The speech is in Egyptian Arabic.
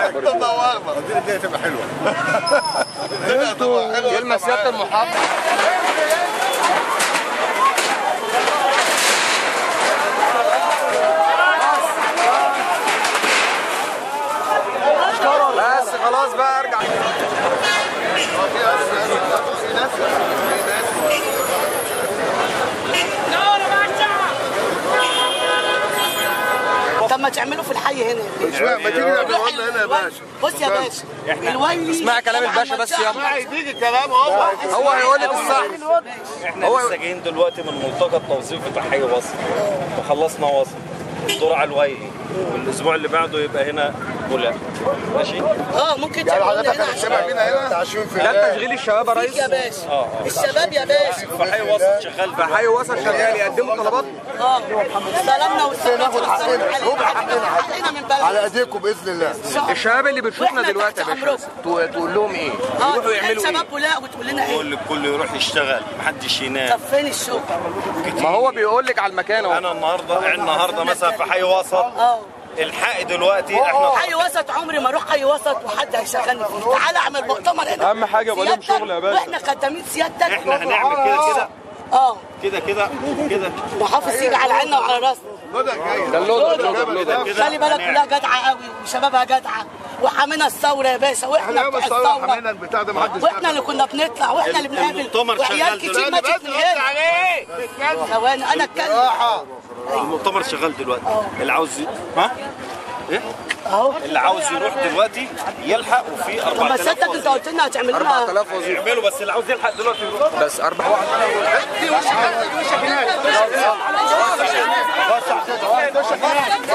عادي الله اكبر الدنيا تبقى حلوه الدنيا تبقى حلوه كلمه سياده المحافظ بس خلاص بقى ارجع طب ما تعملوا في الحي هنا مش ما تيجي نعمل وضع هنا يا باشا بص يا باشا الولي اسمعي كلام الباشا بس يلا ما يديك الكلام اهو هو هيقول لك الصح احنا هو- لسه جايين دلوقتي من ملتقى التوظيف بتاع حي وصل وخلصنا وصل الدور على الويقي والاسبوع اللي بعده يبقى هنا بولا ماشي اه ممكن يعني تعملوا حضرتك هنا عشان هتسمع فينا هنا 20% ده تشغيل الشباب يا ريس يا باشا الشباب يا باشا في حي وصل شغال في حي وصل شغال يقدموا طلبات اه سلامنا والسلام ناخد حقنا ربع حقنا حقنا من بلد على ايديكم باذن الله الشباب اللي بتشوفنا وإحنا دلوقتي يا تحت باشا أمركم. تو- تقول لهم ايه؟ اه يروحوا يعملوا ايه؟ شباب ولا وتقول لنا ايه كل الكل يروح يشتغل محدش ينام طب فين الشغل ما هو بيقول لك على المكان اهو انا النهارده النهارده مثلا في حي وسط اه الحق دلوقتي احنا حي وسط عمري ما اروح حي وسط وحد هيشغلني فيه تعالى اعمل مؤتمر هنا أهم حاجة يبقى لهم سيادتك شغل يا باشا. واحنا خدامين سيادتك احنا هنعمل كده كده اه كده كده كده محافظ يجي على عيننا وعلى راسنا بدأ جاي ده اللودر اللودر اللودر كده خلي بالك كلها جدعه قوي وشبابها جدعه وحامينا الثوره يا باشا واحنا احنا بتوع بس طلع حمينا الثوره البتاع ده محدش واحنا اللي كنا بنطلع واحنا اللي بنقابل المؤتمر وعيال شغال كتير دلوقتي. ماتت من غيرنا ثواني انا اتكلم راحه المؤتمر شغال دلوقتي اللي عاوز ي- ها ايه اهو اللي عاوز يروح دلوقتي يلحق وفي طب ما 4000 سيادتك انت وظيفة. قلت لنا هتعمل لنا 4000 وظيفه يعملوا بس اللي عاوز يلحق دلوقتي يروح بس اربع واحد دي وشك وشك هناك